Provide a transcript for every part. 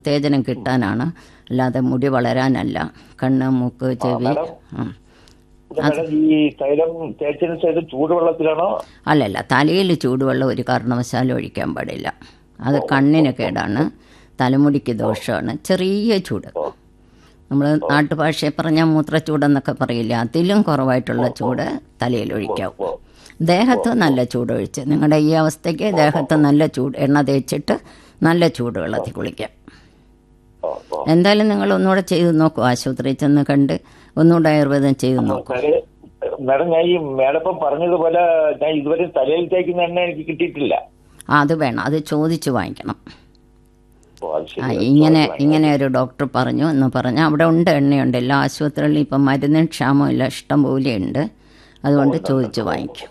ഉത്തേജനം കിട്ടാനാണ് അല്ലാതെ മുടി വളരാനല്ല കണ്ണ് മൂക്ക് ചെവി മാഡം. ഉം. മാഡം ഈ തൈലം തേച്ചതിന് ശേഷം ചൂടുവെള്ളത്തിലാണോ അല്ലല്ല തലയിൽ ചൂടുവെള്ളം ഒരു കാരണവശാലും ഒഴിക്കാൻ പാടില്ല അത് കണ്ണിന് കേടാണ് തലമുടിക്ക് ദോഷമാണ് ചെറിയ ചൂട് നമ്മൾ നാട്ടുഭാഷയെ പറഞ്ഞാൽ മൂത്രച്ചൂടെന്നൊക്കെ പറയില്ല അതിലും കുറവായിട്ടുള്ള ചൂട് തലയിൽ ഒഴിക്കാവൂ ദേഹത്ത് നല്ല ചൂടൊഴിച്ച് നിങ്ങളുടെ ഈ അവസ്ഥയ്ക്ക് ദേഹത്ത് നല്ല ചൂട് എണ്ണ തേച്ചിട്ട് നല്ല ചൂടുവെള്ളത്തിൽ കുളിക്കാം ഓ, ഓ. എന്തായാലും നിങ്ങൾ ഒന്നുകൂടെ ചെയ്ത് നോക്കൂ ആശുപത്രിയിൽ ചെന്ന് കണ്ട് ഒന്നുകൂടെ ആയുർവേദം ചെയ്ത് നോക്കൂ തലേ- മാഡം ഞാൻ ഈ മേഡപ്പം പറഞ്ഞതുപോലെ ഞാൻ ഇതുവരെ തലയിൽ തേക്കുന്ന എണ്ണ എനിക്ക് കിട്ടിയിട്ടില്ല ആ, അത് വേണം അത് ചോദിച്ച് വാങ്ങിക്കണം ഓ, അത് ആ ശരി. ഇങ്ങനെ ഇങ്ങനെ ഒരു ഡോക്ടർ പറഞ്ഞു എന്ന് പറഞ്ഞാൽ അവിടെ ഉണ്ട് എണ്ണയുണ്ട് എല്ലാ ആശുപത്രികളിലും ഇപ്പം മരുന്നിന് ക്ഷാമമില്ല ഇഷ്ടം പോലെ ഉണ്ട് അതുകൊണ്ട് ചോദിച്ച് വാങ്ങിക്കും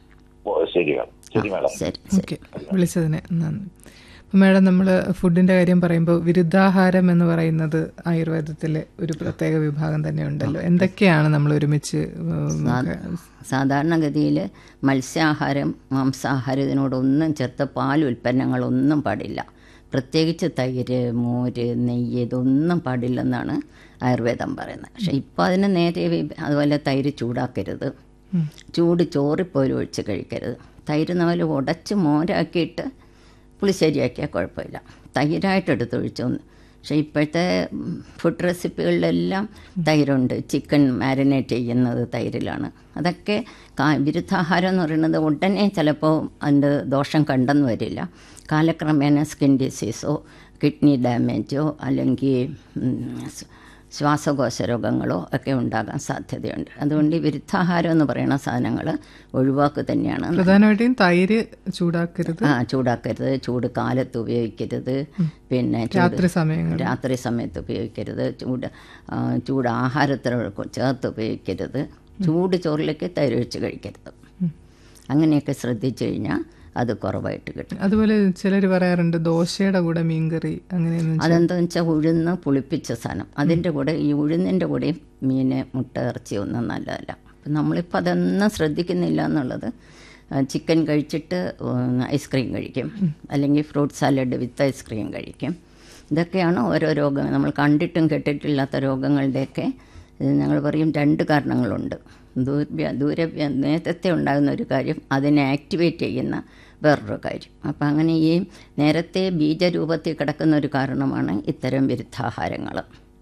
ഓ, ശരി മാഡം ശരി മാഡം ശരി ശരി ഓക്കെ വിളിച്ചതിന് നന്ദി അപ്പം മാഡം നമ്മൾ ഫുഡിൻ്റെ കാര്യം പറയുമ്പോൾ വിരുദ്ധാഹാരം എന്ന് പറയുന്നത് ആയുർവേദത്തിലെ ഒരു പ്രത്യേക വിഭാഗം തന്നെ ഉണ്ടല്ലോ എന്തൊക്കെയാണ് നമ്മൾ ഒരുമിച്ച് ഉം, ഒക്കെ- സാധാരണഗതിയിൽ മത്സ്യാഹാരം മാംസാഹാരം ഇതിനോടൊന്നും ചേർത്ത് പാൽ ഉൽപ്പന്നങ്ങളൊന്നും പാടില്ല പ്രത്യേകിച്ച് തൈര് മോര് നെയ്യ് ഇതൊന്നും പാടില്ലെന്നാണ് ആയുർവേദം പറയുന്നത് പക്ഷേ ഇപ്പോൾ അതിന് നേരെ വി- അതുപോലെ തൈര് ചൂടാക്കരുത് ചൂട് ചോറിപ്പോലും ഒഴിച്ച് കഴിക്കരുത് തൈര് നമ്മൾ ഉടച്ച് മോരാക്കിയിട്ട് പുളിശ്ശേരിയാക്കിയാൽ കുഴപ്പമില്ല തൈരായിട്ട് എടുത്തൊഴിച്ചൊന്ന് പക്ഷേ ഇപ്പോഴത്തെ ഫുഡ് റെസിപ്പികളിലെല്ലാം തൈരുണ്ട് ചിക്കൻ മാരിനേറ്റ് ചെയ്യുന്നത് തൈരിലാണ് അതൊക്കെ കാ വിരുദ്ധാഹാരം എന്ന് പറയുന്നത് ഉടനെ ചിലപ്പോൾ അതിൻ്റെ ദോഷം കണ്ടെന്ന് വരില്ല കാലക്രമേണ സ്കിൻ ഡിസീസോ കിഡ്നി ഡാമേജോ അല്ലെങ്കിൽ ഉം, സ് ശ്വാസകോശ രോഗങ്ങളോ ഒക്കെ ഉണ്ടാകാൻ സാധ്യതയുണ്ട് അതുകൊണ്ട് ഈ വിരുദ്ധാഹാരം എന്ന് പറയുന്ന സാധനങ്ങൾ ഒഴിവാക്കുക തന്നെയാണ് നല്ലത്. പ്രധാനമായിട്ടും തൈര് ചൂടാക്കരുത് ആ ചൂടാക്കരുത് ചൂട് കാലത്ത് ഉപയോഗിക്കരുത് പിന്നെ ചൂട് രാത്രി സമയങ്ങളിൽ രാത്രി സമയത്ത് ഉപയോഗിക്കരുത് ചൂട് ആ, ചൂട് ആഹാരത്തിനോട് ചേർത്ത് ഉപയോഗിക്കരുത് ചൂട് ചോറിലേക്ക് തൈരൊഴിച്ച് കഴിക്കരുത് അങ്ങനെയൊക്കെ ശ്രദ്ധിച്ചു കഴിഞ്ഞാൽ അത് കുറവായിട്ട് കിട്ടും അതുപോലെ ചിലർ പറയാറുണ്ട് ദോശയുടെ കൂടെ മീൻകറി അങ്ങനെയൊന്നും അതെന്താണെന്ന് വെച്ചാൽ ഉഴുന്ന് പുളിപ്പിച്ച സാധനം അതിൻ്റെ കൂടെ ഈ ഉഴുന്നിൻ്റെ കൂടെയും മീൻ മുട്ട ഇറച്ചി ഒന്നും നല്ലതല്ല അപ്പം നമ്മളിപ്പോൾ അതൊന്നും ശ്രദ്ധിക്കുന്നില്ല എന്നുള്ളത് ആ, ചിക്കൻ കഴിച്ചിട്ട് ഉം, ഐസ്ക്രീം കഴിക്കും അല്ലെങ്കിൽ ഫ്രൂട്ട് സാലഡ് വിത്ത് ഐസ്ക്രീം കഴിക്കും ഇതൊക്കെയാണ് ഓരോ രോഗം നമ്മൾ കണ്ടിട്ടും കേട്ടിട്ടില്ലാത്ത രോഗങ്ങളുടെയൊക്കെ ഇത് ഞങ്ങൾ പറയും രണ്ട് കാരണങ്ങളുണ്ട് ദൂര്യ ദൂരവ്യ നേരത്തെ ഉണ്ടാകുന്ന ഒരു കാര്യം അതിനെ ആക്ടിവേറ്റ് ചെയ്യുന്ന വേറൊരു കാര്യം അപ്പം അങ്ങനെ ഈ നേരത്തെ ബീജരൂപത്തിൽ കിടക്കുന്ന ഒരു കാരണമാണ് ഇത്തരം വിരുദ്ധാഹാരങ്ങൾ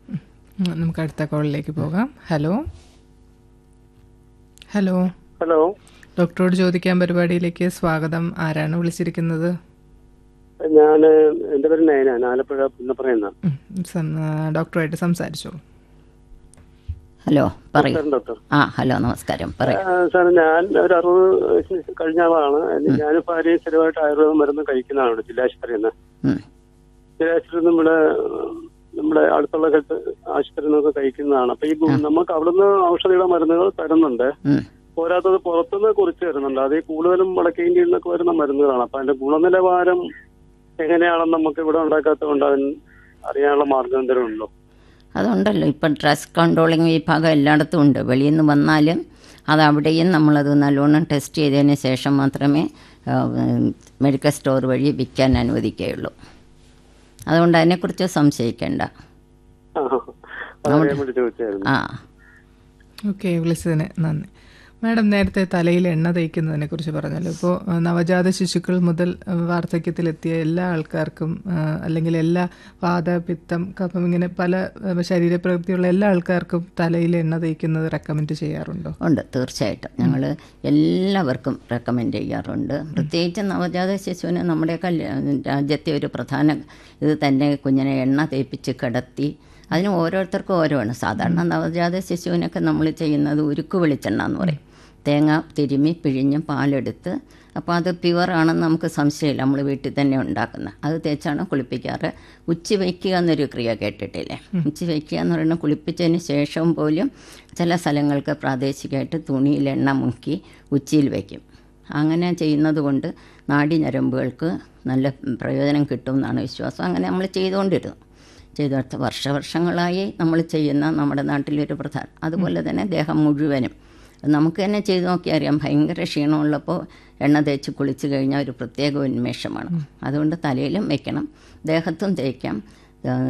ഉം, നമുക്ക് അടുത്ത കോളിലേക്ക് പോകാം ഹലോ ഹലോ ഹലോ ഡോക്ടറോട് ചോദിക്കാൻ പരിപാടിയിലേക്ക് സ്വാഗതം ആരാണ് വിളിച്ചിരിക്കുന്നത് ഞാൻ എൻ്റെ പേര് നയനാണ് ആലപ്പുഴ പുന്നപ്പറയുന്ന ഉം, സം- ആ, ഡോക്ടറുമായിട്ട് സംസാരിച്ചോളൂ ഹലോ പറയൂ ഡോക്ടർ ആ ഹലോ നമസ്കാരം പറയൂ ആ, സാർ ഞാൻ ഒരു അറുപത് വയസ്സിന് കഴിഞ്ഞ ആളാണ് ഞാനിപ്പോൾ ആരെയും സ്ഥിരമായിട്ട് ആയുർവേദ മരുന്ന് കഴിക്കുന്നതാണ് ഇവിടെ ജില്ലാശുപത്രിയിൽ നിന്ന് ഉം. ജില്ലാശുപത്രിയിൽ നിന്ന് ഇവിടെ നമ്മുടെ അടുത്തുള്ള ഹെൽത്ത് ആശുപത്രിയിൽ നിന്നൊക്കെ കഴിക്കുന്നതാണ് അപ്പൊ ഈ ഗു- നമുക്ക് അവിടുന്ന് ഔഷധിയുടെ മരുന്നുകൾ തരുന്നുണ്ട് ഉം. പോരാത്തത് പുറത്തുനിന്ന് കുറിച്ച് തരുന്നുണ്ട് അത് ഈ കൂടുതലും വടക്കേ ഇന്ത്യയിൽ നിന്നൊക്കെ വരുന്ന മരുന്നുകളാണ് അപ്പൊ അതിന്റെ ഗുണനിലവാരം എങ്ങനെയാണെന്ന് നമുക്ക് ഇവിടെ ഉണ്ടാക്കാത്തതുകൊണ്ട് അതിന് അറിയാനുള്ള മാർഗം എന്തെങ്കിലും ഉണ്ടോ അതുണ്ടല്ലോ ഇപ്പം ഡ്രസ് കൺട്രോളിങ് വിഭാഗം എല്ലായിടത്തും ഉണ്ട് വെളിയിൽ നിന്ന് വന്നാലും അത് അവിടെയും നമ്മളത് നല്ലോണം ടെസ്റ്റ് ചെയ്തതിന് ശേഷം മാത്രമേ ആ, ഉം, മെഡിക്കൽ സ്റ്റോർ വഴി വിൽക്കാൻ അനുവദിക്കുകയുള്ളൂ അതുകൊണ്ട് അതിനെക്കുറിച്ച് സംശയിക്കേണ്ട ആ, അതറിയാൻ വേണ്ടി ചോദിച്ചായിരുന്നു ആ ഓക്കെ വിളിച്ചതിന് നന്ദി മാഡം നേരത്തെ തലയിൽ എണ്ണ തേക്കുന്നതിനെ കുറിച്ച് പറഞ്ഞല്ലോ ഇപ്പോൾ ആ, നവജാത ശിശുക്കൾ മുതൽ ആ, വാർദ്ധക്യത്തിലെത്തിയ എല്ലാ ആൾക്കാർക്കും ആ, അല്ലെങ്കിൽ എല്ലാ വാത പിത്തം കഫം ഇങ്ങനെ പല ആ, ശരീരപ്രകൃതിയുള്ള എല്ലാ ആൾക്കാർക്കും തലയിൽ എണ്ണ തേക്കുന്നത് റെക്കമെൻഡ് ചെയ്യാറുണ്ടോ ഉണ്ട് തീർച്ചയായിട്ടും ഞങ്ങൾ എല്ലാവർക്കും റെക്കമെൻഡ് ചെയ്യാറുണ്ട് പ്രത്യേകിച്ച് നവജാത ശിശുവിന് നമ്മുടെ കല്യാ രാജ്യത്തെ ഒരു പ്രധാന ഇത് തന്നെ കുഞ്ഞിനെ എണ്ണ തേപ്പിച്ച് കിടത്തി അതിന് ഓരോരുത്തർക്കും ഓരോആണ് സാധാരണ നവജാത ശിശുവിനൊക്കെ നമ്മൾ ചെയ്യുന്നത് ഉരുക്ക് വെളിച്ചെണ്ണ എന്ന് പറയും തേങ്ങ തിരുമ്മി പിഴിഞ്ഞ് പാലെടുത്ത് അപ്പോൾ അത് പ്യുവറാണെന്ന് നമുക്ക് സംശയമില്ല നമ്മൾ വീട്ടിൽ തന്നെ ഉണ്ടാക്കുന്നത് അത് തേച്ചാണ് കുളിപ്പിക്കാറ് ഉച്ചി വയ്ക്കുക എന്നൊരു ക്രിയ കേട്ടിട്ടില്ലേ ഉച്ചി വയ്ക്കുക എന്ന് പറയുന്നത് കുളിപ്പിച്ചതിന് ശേഷം പോലും ചില സ്ഥലങ്ങൾക്ക് പ്രാദേശികമായിട്ട് തുണിയിൽ എണ്ണ മുക്കി ഉച്ചിയിൽ വയ്ക്കും അങ്ങനെ ചെയ്യുന്നത് കൊണ്ട് നാഡി ഞരമ്പുകൾക്ക് നല്ല പ്രയോജനം കിട്ടും എന്നാണ് വിശ്വാസം അങ്ങനെ നമ്മൾ ചെയ്തുകൊണ്ടിരുന്നു ചെയ്തെടുത്ത് വർഷവർഷങ്ങളായി നമ്മൾ ചെയ്യുന്ന നമ്മുടെ നാട്ടിലൊരു പ്രധാനം അതുപോലെ തന്നെ ദേഹം മുഴുവനും നമുക്ക് തന്നെ ചെയ്ത് നോക്കിയാൽ അറിയാം ഭയങ്കര ക്ഷീണമുള്ളപ്പോൾ എണ്ണ തേച്ച് കുളിച്ച് കഴിഞ്ഞാൽ ഒരു പ്രത്യേക ഉന്മേഷമാണ് അതുകൊണ്ട് തലയിലും വെക്കണം ദേഹത്തും തേക്കാം ആ,